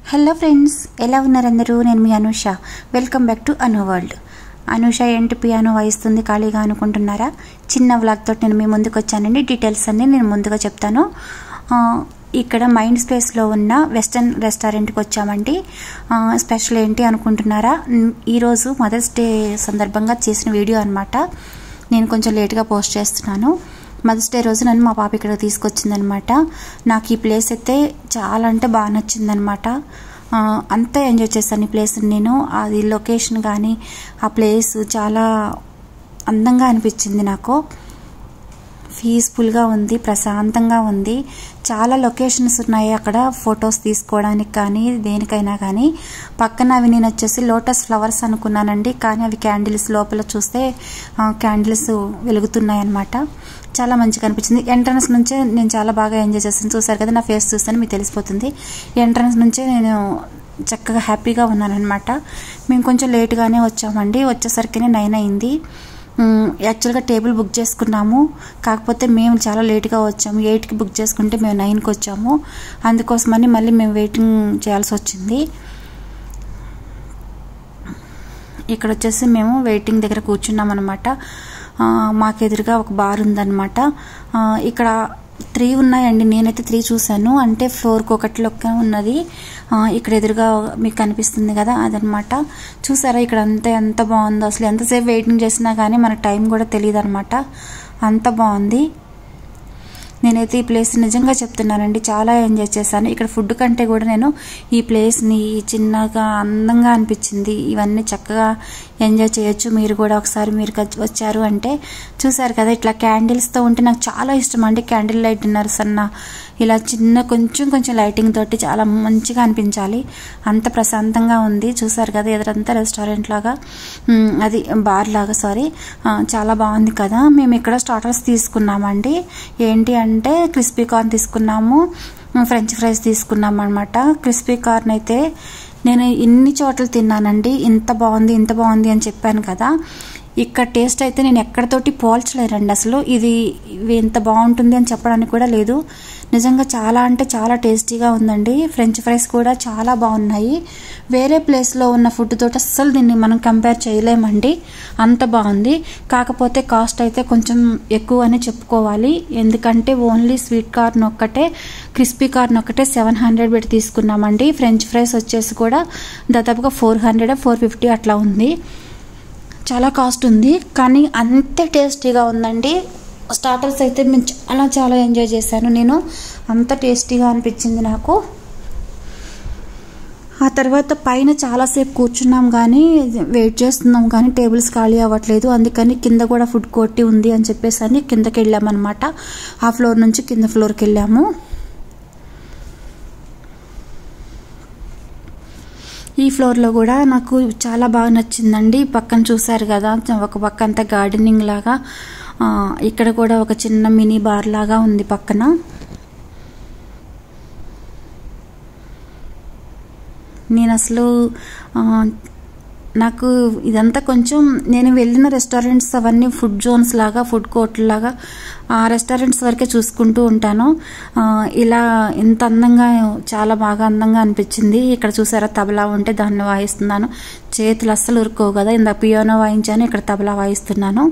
hello friends ఎలా ఉన్నారు అందరూ నేను మీ Anusha welcome back to Anu world Anusha ఏంటి పియానో వాయిస్తుంది ఖాళీగా అనుకుంటున్నారా చిన్న వ్లాగ్తో నేను మీ ముందుకు వచ్చానండి డీటెయిల్స్ అన్నీ నేను ముందుగా చెప్తాను ఆ, ఇక్కడ మైండ్ స్పేస్లో ఉన్న వెస్టర్న్ రెస్టారెంట్కి వచ్చామండి ఆ, స్పెషల్ ఏంటి అనుకుంటున్నారా మ్, ఈరోజు మదర్స్ డే సందర్భంగా చేసిన వీడియో అనమాట నేను కొంచెం లేట్గా పోస్ట్ చేస్తున్నాను మదర్స్ డే రోజు నన్ను మా పాప ఇక్కడ తీసుకొచ్చిందనమాట నాకు ఈ ప్లేస్ అయితే చాలా అంటే బాగా నచ్చిందనమాట ఆ, అంతా ఎంజాయ్ చేశాను ఈ ప్లేస్ నేను అది లొకేషన్ కానీ ఆ ప్లేస్ చాలా అందంగా అనిపించింది నాకు పీస్ఫుల్గా ఉంది ప్రశాంతంగా ఉంది చాలా లొకేషన్స్ ఉన్నాయి అక్కడ ఫొటోస్ తీసుకోవడానికి కానీ దేనికైనా కానీ పక్కన అవి నేను వచ్చేసి లోటస్ ఫ్లవర్స్ అనుకున్నానండి కానీ అవి క్యాండిల్స్ లోపల చూస్తే క్యాండిల్స్ వెలుగుతున్నాయి అనమాట చాలా మంచిగా అనిపించింది ఎంట్రన్స్ నుంచే నేను చాలా బాగా ఎంజాయ్ చేస్తాను చూసారు కదా నా ఫేస్ చూస్తాను మీకు తెలిసిపోతుంది ఎంట్రన్స్ నుంచే నేను చక్కగా హ్యాపీగా ఉన్నానమాట మేము కొంచెం లేట్గానే వచ్చామండి వచ్చేసరికి నైన్ అయింది మ్, యాక్చువల్గా టేబుల్ బుక్ చేసుకున్నాము కాకపోతే మేము చాలా లేట్గా వచ్చాము ఎయిట్కి బుక్ చేసుకుంటే మేము నైన్కి వచ్చాము అందుకోసమని మళ్ళీ మేము వెయిటింగ్ చేయాల్సి వచ్చింది ఇక్కడ వచ్చేసి మేము వెయిటింగ్ దగ్గర కూర్చున్నాం అనమాట మాకు ఎదురుగా ఒక బార్ ఉందన్నమాట ఆ, ఇక్కడ త్రీ ఉన్నాయండి నేనైతే త్రీ చూశాను అంటే ఫ్లోర్కి ఒకటి లొక్క ఉన్నది ఆ, ఇక్కడ ఎదురుగా మీకు కనిపిస్తుంది కదా అదనమాట చూసారా ఇక్కడ అంతా ఎంత బాగుందో అసలు ఎంతసేపు వెయిటింగ్ చేసినా కానీ మనకు టైం కూడా తెలియదు అనమాట అంత బాగుంది నేనైతే ఈ ప్లేస్ నిజంగా చెప్తున్నానండి చాలా ఎంజాయ్ చేశాను ఇక్కడ ఫుడ్ కంటే కూడా నేను ఈ ప్లేస్ని చిన్నగా అందంగా అనిపించింది ఇవన్నీ చక్కగా ఎంజాయ్ చేయొచ్చు మీరు కూడా ఒకసారి మీరు కచ్- వచ్చారు అంటే చూసారు కదా ఇట్లా క్యాండిల్స్తో ఉంటే నాకు చాలా ఇష్టం అండి క్యాండిల్ లైట్ డిన్నర్స్ అన్న ఇలా చిన్న కొంచెం కొంచెం లైటింగ్ తోటి చాలా మంచిగా అనిపించాలి అంత ప్రశాంతంగా ఉంది చూసారు కదా ఎదురంతా రెస్టారెంట్ లాగా ఉమ్, అది బార్ లాగా సారీ చాలా బాగుంది కదా మేము ఇక్కడ స్టార్టర్స్ తీసుకున్నామండి ఏంటి అంటే క్రిస్పీ కార్న్ తీసుకున్నాము ఉమ్, ఫ్రెంచ్ ఫ్రైస్ తీసుకున్నాం అనమాట క్రిస్పీ కార్న్ అయితే నేను ఇన్ని చోట్ల తిన్నానండి ఇంత బాగుంది ఇంత బాగుంది అని చెప్పాను కదా ఇక్కడ టేస్ట్ అయితే నేను ఎక్కడితోటి పోల్చలేరండి అసలు ఇది ఇవి ఎంత బాగుంటుంది అని చెప్పడానికి కూడా లేదు నిజంగా చాలా అంటే చాలా టేస్టీగా ఉందండి ఫ్రెంచ్ ఫ్రైస్ కూడా చాలా బాగున్నాయి వేరే ప్లేస్లో ఉన్న ఫుడ్ తోటి అస్సలు దీన్ని మనం కంపేర్ చేయలేమండి అంత బాగుంది కాకపోతే కాస్ట్ అయితే కొంచెం ఎక్కువ అని చెప్పుకోవాలి ఎందుకంటే ఓన్లీ స్వీట్ కార్న్ ఒక్కటే క్రిస్పీ కార్న్ ఒక్కటే సెవెన్ హండ్రెడ్ పెట్టి తీసుకున్నామండి ఫ్రెంచ్ ఫ్రైస్ వచ్చేసి కూడా దాదాపుగా ఫోర్ హండ్రెడ్ ఫోర్ ఫిఫ్టీ అట్లా ఉంది చాలా కాస్ట్ ఉంది కానీ అంతే టేస్టీగా ఉందండి స్టార్టర్స్ అయితే మేము చాలా చాలా ఎంజాయ్ చేశాను నేను అంత టేస్టీగా అనిపించింది నాకు ఆ తర్వాత పైన చాలాసేపు కూర్చున్నాం కానీ వెయిట్ చేస్తున్నాం కానీ టేబుల్స్ ఖాళీ అవ్వట్లేదు అందుకని కింద కూడా ఫుడ్ కోర్ట్ ఉంది అని చెప్పేసి అని కిందకి వెళ్ళామన్నమాట ఆ ఫ్లోర్ నుంచి కింద ఫ్లోర్కి వెళ్ళాము ఈ ఫ్లోర్లో కూడా నాకు చాలా బాగా నచ్చిందండి పక్కన చూసారు కదా ఒక పక్క అంతా గార్డెనింగ్ లాగా ఆ, ఇక్కడ కూడా ఒక చిన్న మినీ బార్ లాగా ఉంది పక్కన నేను అసలు ఆ, నాకు ఇదంతా కొంచెం నేను వెళ్ళిన రెస్టారెంట్స్ అవన్నీ ఫుడ్ జోన్స్ లాగా ఫుడ్ కోర్ట్ లాగా ఆ రెస్టారెంట్స్ వరకే చూసుకుంటూ ఉంటాను ఆ, ఇలా ఇంత అందంగా చాలా బాగా అందంగా అనిపించింది ఇక్కడ చూసారా తబలా ఉంటే దాన్ని వాయిస్తున్నాను చేతులు అస్సలు ఉరుకోవు కదా ఇంత పియానో వాయించాను ఇక్కడ తబలా వాయిస్తున్నాను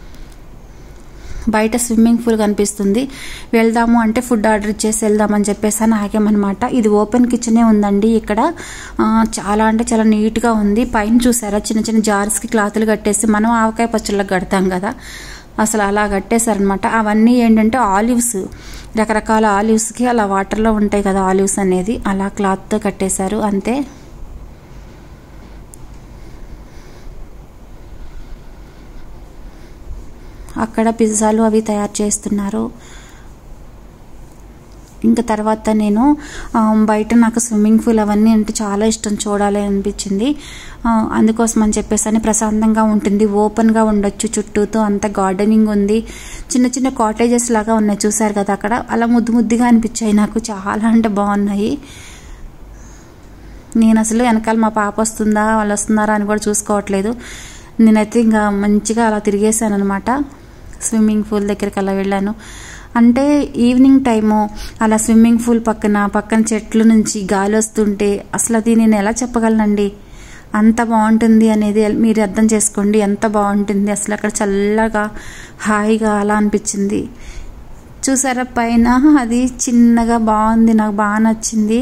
బయట స్విమ్మింగ్ పూల్ కనిపిస్తుంది వెళ్దాము అంటే ఫుడ్ ఆర్డర్ ఇచ్చేసి వెళ్దామని చెప్పేసి అని ఆగామన్నమాట ఇది ఓపెన్ కిచెనే ఉందండి ఇక్కడ ఆ, చాలా అంటే చాలా నీట్గా ఉంది పైన చూసారా చిన్న చిన్న జార్స్కి క్లాతులు కట్టేసి మనం ఆవకాయ పచ్చళ్ళకి కడతాం కదా అసలు అలా కట్టేశారనమాట అవన్నీ ఏంటంటే ఆలివ్స్ రకరకాల ఆలివ్స్కి అలా వాటర్లో ఉంటాయి కదా ఆలివ్స్ అనేది అలా క్లాత్తో కట్టేశారు అంతే అక్కడ పిజ్జాలు అవి తయారు చేస్తున్నారు ఇంకా తర్వాత నేను ఆ, బయట నాకు స్విమ్మింగ్ పూల్ అవన్నీ అంటే చాలా ఇష్టం చూడాలి అనిపించింది ఆ, అందుకోసం అని చెప్పేసి అని ప్రశాంతంగా ఉంటుంది ఓపెన్గా ఉండొచ్చు చుట్టూతో అంత గార్డెనింగ్ ఉంది చిన్న చిన్న కాటేజెస్ లాగా ఉన్నాయి చూసారు కదా అక్కడ అలా ముద్దు ముద్దుగా అనిపించాయి నాకు చాలా అంటే బాగున్నాయి నేను అసలు వెనకాల మా పాప వస్తుందా వాళ్ళు వస్తున్నారా అని కూడా చూసుకోవట్లేదు నేనైతే ఇంకా మంచిగా అలా తిరిగేసాను అనమాట స్విమ్మింగ్ పూల్ దగ్గరికి అలా వెళ్ళాను అంటే ఈవినింగ్ టైము అలా స్విమ్మింగ్ పూల్ పక్కన పక్కన చెట్ల నుంచి గాలి వస్తుంటే అసలు అది నేను ఎలా చెప్పగలనండి అంత బాగుంటుంది అనేది మీరు అర్థం చేసుకోండి ఎంత బాగుంటుంది అసలు అక్కడ చల్లగా హాయిగా అలా అనిపించింది చూసారా పైన అది చిన్నగా బాగుంది నాకు బాగా నచ్చింది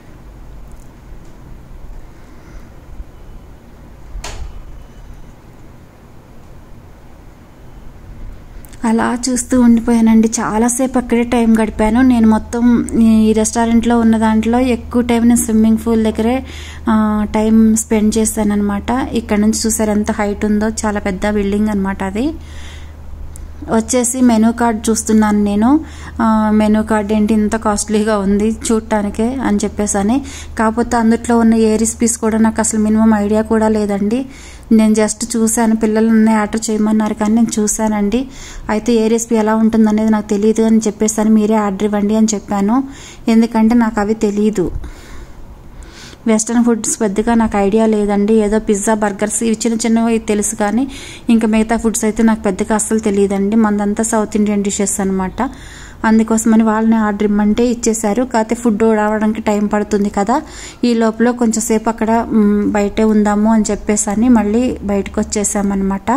అలా చూస్తూ ఉండిపోయానండి చాలాసేపు అక్కడే టైం గడిపాను నేను మొత్తం ఈ రెస్టారెంట్లో ఉన్న దాంట్లో ఎక్కువ టైం నేను స్విమ్మింగ్ పూల్ దగ్గరే టైం స్పెండ్ చేశాను అనమాట ఇక్కడ నుంచి చూసారు ఎంత హైట్ ఉందో చాలా పెద్ద బిల్డింగ్ అనమాట అది వచ్చేసి మెనూ కార్డ్ చూస్తున్నాను నేను మెనూ కార్డ్ ఏంటి ఇంత కాస్ట్లీగా ఉంది చూడటానికే అని చెప్పేసి అని కాకపోతే అందుట్లో ఉన్న ఏ రెసిపీస్ కూడా నాకు అసలు మినిమం ఐడియా కూడా లేదండి నేను జస్ట్ చూశాను పిల్లలు ఆర్డర్ చేయమన్నారు కానీ నేను చూశానండి అయితే ఏ రెసిపీ ఎలా ఉంటుందనేది నాకు తెలియదు అని చెప్పేసి మీరే ఆర్డర్ ఇవ్వండి అని చెప్పాను ఎందుకంటే నాకు అవి తెలియదు వెస్ట్రన్ ఫుడ్స్ పెద్దగా నాకు ఐడియా లేదండి ఏదో పిజ్జా బర్గర్స్ ఇవి చిన్న చిన్నవి తెలుసు కానీ ఇంకా మిగతా ఫుడ్స్ అయితే నాకు పెద్దగా అస్సలు తెలియదండి మందంతా సౌత్ ఇండియన్ డిషెస్ అనమాట అందుకోసమని వాళ్ళని ఆర్డర్ ఇమ్మంటే ఇచ్చేశారు కాకపోతే ఫుడ్ రావడానికి టైం పడుతుంది కదా ఈ లోపల కొంచెం సేపు అక్కడ బయటే ఉందాము అని చెప్పేసి అని మళ్ళీ బయటకు వచ్చేసామన్నమాట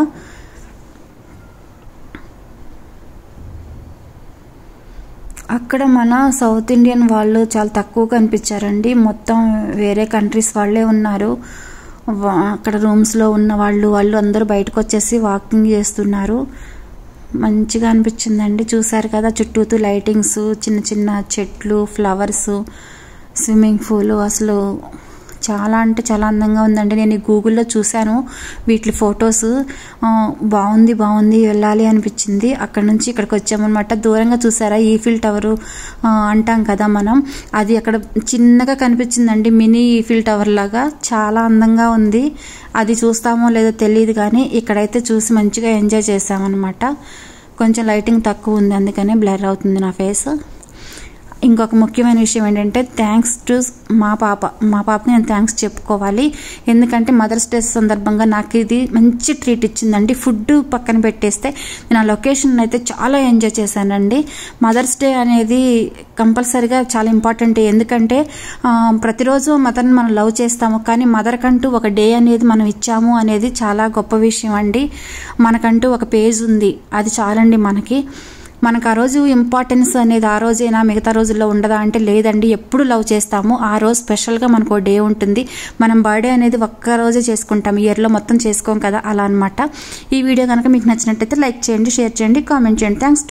అక్కడ మన సౌత్ ఇండియన్ వాళ్ళు చాలా తక్కువ కనిపించారండి మొత్తం వేరే కంట్రీస్ వాళ్ళే ఉన్నారు అక్కడ రూమ్స్లో ఉన్న వాళ్ళు వాళ్ళు అందరూ బయటకు వచ్చేసి వాకింగ్ చేస్తున్నారు మంచిగా అనిపించిందండి చూసారు కదా చుట్టూతూ లైటింగ్స్ చిన్న చిన్న చెట్లు ఫ్లవర్స్ స్విమ్మింగ్ పూల్ అసలు చాలా అంటే చాలా అందంగా ఉందండి నేను గూగుల్లో చూశాను వీటి ఫొటోస్ బాగుంది బాగుంది వెళ్ళాలి అనిపించింది అక్కడ నుంచి ఇక్కడికి వచ్చామన్నమాట దూరంగా చూసారా ఈఫిల్ టవర్ అంటాం కదా మనం అది అక్కడ చిన్నగా కనిపించిందండి మినీ ఈఫిల్ టవర్ లాగా చాలా అందంగా ఉంది అది చూస్తామో లేదో తెలియదు కానీ ఇక్కడైతే చూసి మంచిగా ఎంజాయ్ చేసామన్నమాట కొంచెం లైటింగ్ తక్కువ ఉంది అందుకనే బ్లర్ అవుతుంది నా ఫేస్ ఇంకొక ముఖ్యమైన విషయం ఏంటంటే థ్యాంక్స్ టు మా పాప మా పాపని నేను థ్యాంక్స్ చెప్పుకోవాలి ఎందుకంటే మదర్స్ డే సందర్భంగా నాకు ఇది మంచి ట్రీట్ ఇచ్చిందండి ఫుడ్ పక్కన పెట్టేస్తే నేను ఆ లొకేషన్ అయితే చాలా ఎంజాయ్ చేశానండి మదర్స్ డే అనేది కంపల్సరిగా చాలా ఇంపార్టెంట్ ఎందుకంటే ప్రతిరోజు మదర్ని మనం లవ్ చేస్తాము కానీ మదర్ కంటూ ఒక డే అనేది మనం ఇచ్చాము అనేది చాలా గొప్ప విషయం అండి మనకంటూ ఒక పేజ్ ఉంది అది చాలండి మనకి మనకు ఆ రోజు ఇంపార్టెన్స్ అనేది ఆ రోజైనా మిగతా రోజుల్లో ఉండదా అంటే లేదండి ఎప్పుడు లవ్ చేస్తాము ఆ రోజు స్పెషల్గా మనకు డే ఉంటుంది మనం బర్త్డే అనేది ఒక్క రోజే చేసుకుంటాం ఇయర్లో మొత్తం చేసుకోం కదా అలా అనమాట ఈ వీడియో కనుక మీకు నచ్చినట్టయితే లైక్ చేయండి షేర్ చేయండి కామెంట్ చేయండి థ్యాంక్స్